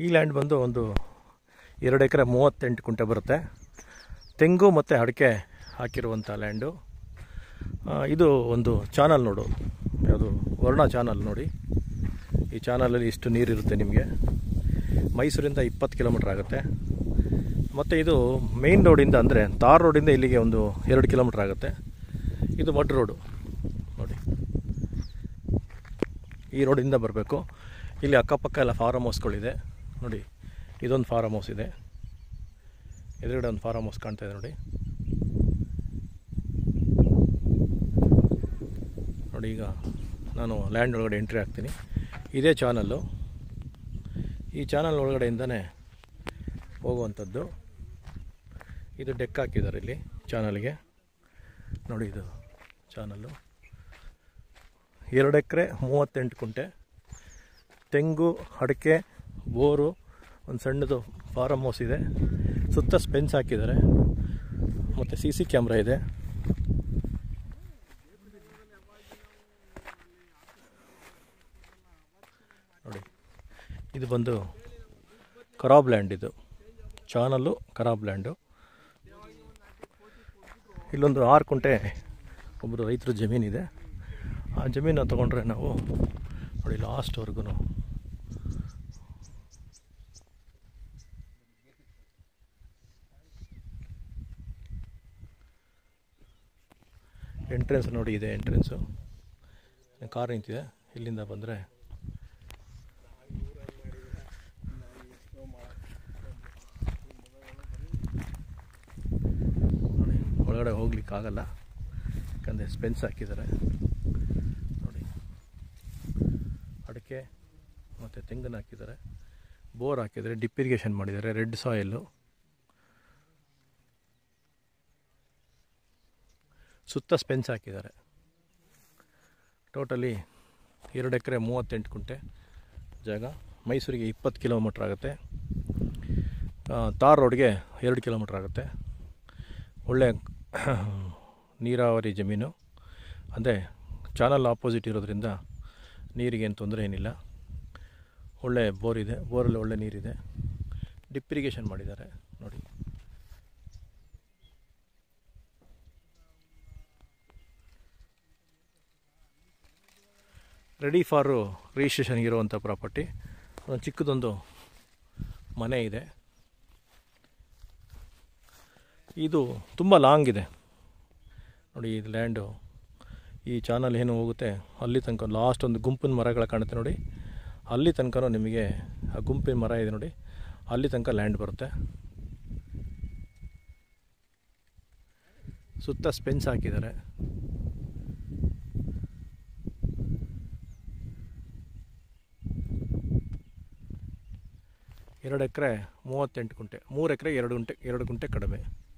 ಈ ಲ್ಯಾಂಡ್ ಬಂದು ಒಂದು ಎರಡು ಎಕರೆ ಮೂವತ್ತೆಂಟು ಕುಂಟೆ ಬರುತ್ತೆ ತೆಂಗು ಮತ್ತು ಅಡಿಕೆ ಹಾಕಿರುವಂಥ ಲ್ಯಾಂಡು ಆ, ಇದು ಒಂದು ಚಾನಲ್ ನೋಡು ಯಾವುದು ವರ್ಣ ಚಾನಲ್ ನೋಡಿ ಈ ಚಾನಲಲ್ಲಿ ಇಷ್ಟು ನೀರಿರುತ್ತೆ ನಿಮಗೆ ಮೈಸೂರಿಂದ ಇಪ್ಪತ್ತು ಕಿಲೋಮೀಟ್ರ್ ಆಗುತ್ತೆ ಮತ್ತು ಇದು ಮೇಯ್ನ್ ರೋಡಿಂದ ಅಂದರೆ ತಾರ್ ರೋಡಿಂದ ಇಲ್ಲಿಗೆ ಒಂದು ಎರಡು ಕಿಲೋಮೀಟ್ರ್ ಆಗುತ್ತೆ ಇದು ಮಡ್ ರೋಡು ನೋಡಿ ಈ ರೋಡಿಂದ ಬರಬೇಕು ಇಲ್ಲಿ ಅಕ್ಕಪಕ್ಕ ಎಲ್ಲ ಫಾರಮ್ ಹೌಸ್ಗಳಿದೆ ನೋಡಿ ಇದೊಂದು ಫಾರಮ್ ಹೌಸ್ ಇದೆ ಎದುರುಗಡೆ ಒಂದು ಫಾರಮ್ ಹೌಸ್ ಕಾಣ್ತಾ ಇದೆ ನೋಡಿ ನೋಡಿ ಈಗ ನಾನು ಲ್ಯಾಂಡ್ ಒಳಗಡೆ ಎಂಟ್ರಿ ಆಗ್ತೀನಿ ಇದೇ ಚಾನಲ್ಲು ಈ ಚಾನಲ್ ಒಳಗಡೆಯಿಂದನೇ ಹೋಗುವಂಥದ್ದು ಇದು ಡೆಕ್ ಹಾಕಿದ್ದಾರೆ ಇಲ್ಲಿ ಚಾನಲ್ಗೆ ನೋಡಿ ಇದು ಚಾನಲ್ಲು ಎರಡು ಎಕರೆ ಮೂವತ್ತೆಂಟು ಕುಂಟೆ ತೆಂಗು ಅಡಿಕೆ ಬೋರು ಒಂದು ಸಣ್ಣದು ಫಾರಮ್ ಹೌಸ್ ಇದೆ ಸುತ್ತ ಸ್ಪೆನ್ಸ್ ಹಾಕಿದ್ದಾರೆ ಮತ್ತು ಸಿ ಸಿ ಕ್ಯಾಮ್ರಾ ಇದೆ ನೋಡಿ ಇದು ಬಂದು ಖರಾಬ್ ಲ್ಯಾಂಡ್ ಇದು ಚಾನಲ್ಲು ಖರಾಬ್ ಲ್ಯಾಂಡು ಇಲ್ಲೊಂದು ಆರು ಕುಂಟೆ ಒಬ್ಬರು ರೈತರ ಜಮೀನಿದೆ ಆ ಜಮೀನು ತೊಗೊಂಡ್ರೆ ನಾವು ನೋಡಿ ಲಾಸ್ಟ್ವರೆಗೂ ಎಂಟ್ರೆನ್ಸ್ ನೋಡಿ ಇದೆ ಎಂಟ್ರೆನ್ಸು ಕಾರ್ ನಿಂತಿದೆ ಇಲ್ಲಿಂದ ಬಂದರೆ ನೋಡಿ ಒಳಗಡೆ ಹೋಗ್ಲಿಕ್ಕಾಗಲ್ಲ ಯಾಕಂದರೆ ಸ್ಪೆನ್ಸ್ ಹಾಕಿದ್ದಾರೆ ನೋಡಿ ಅಡಿಕೆ ಮತ್ತು ತೆಂಗನ್ನು ಹಾಕಿದ್ದಾರೆ ಬೋರ್ ಹಾಕಿದ್ದಾರೆ ಡಿಪ್ ಇರಿಗೇಷನ್ ಮಾಡಿದ್ದಾರೆ ರೆಡ್ ಸಾಯಿಲು ಸುತ್ತ ಸ್ಪೆನ್ಸ್ ಹಾಕಿದ್ದಾರೆ ಟೋಟಲಿ ಎರಡು ಎಕರೆ ಮೂವತ್ತೆಂಟು ಕುಂಟೆ ಜಾಗ ಮೈಸೂರಿಗೆ ಇಪ್ಪತ್ತು ಕಿಲೋಮೀಟ್ರ್ ಆಗುತ್ತೆ ಆ, ತಾರ್ ರೋಡ್ಗೆ ಎರಡು ಕಿಲೋಮೀಟ್ರ್ ಆಗುತ್ತೆ ಒಳ್ಳೆ ನೀರಾವರಿ ಜಮೀನು ಅಂದರೆ ಚಾನಲ್ ಆಪೋಸಿಟ್ ಇರೋದ್ರಿಂದ ನೀರಿಗೇನು ತೊಂದರೆ ಏನಿಲ್ಲ ಒಳ್ಳೆ ಬೋರ್ ಇದೆ ಬೋರಲ್ಲಿ ಒಳ್ಳೆ ನೀರಿದೆ ಡಿಪ್ ಇರಿಗೇಷನ್ ಮಾಡಿದ್ದಾರೆ ನೋಡಿ ರೆಡಿ ಫಾರು ರಿಜಿಸ್ಟ್ರೇಷನ್ ಇರುವಂಥ ಪ್ರಾಪರ್ಟಿ ಒಂದು ಚಿಕ್ಕದೊಂದು ಮನೆ ಇದೆ ಇದು ತುಂಬ ಲಾಂಗ್ ಇದೆ ನೋಡಿ ಇದು ಲ್ಯಾಂಡು ಈ ಚಾನಲ್ ಏನು ಹೋಗುತ್ತೆ ಅಲ್ಲಿ ತನಕ ಲಾಸ್ಟ್ ಒಂದು ಗುಂಪಿನ ಮರಗಳ ಕಾಣುತ್ತೆ ನೋಡಿ ಅಲ್ಲಿ ತನಕ ನಿಮಗೆ ಆ ಗುಂಪಿನ ಮರ ಇದೆ ನೋಡಿ ಅಲ್ಲಿ ತನಕ ಲ್ಯಾಂಡ್ ಬರುತ್ತೆ ಸುತ್ತ ಸ್ಪೆನ್ಸ್ ಹಾಕಿದ್ದಾರೆ ಎರಡು ಎಕರೆ ಮೂವತ್ತೆಂಟು ಗುಂಟೆ ಮೂರು ಎಕರೆ ಎರಡು ಗುಂಟೆ ಎರಡು ಗುಂಟೆ ಕಡಿಮೆ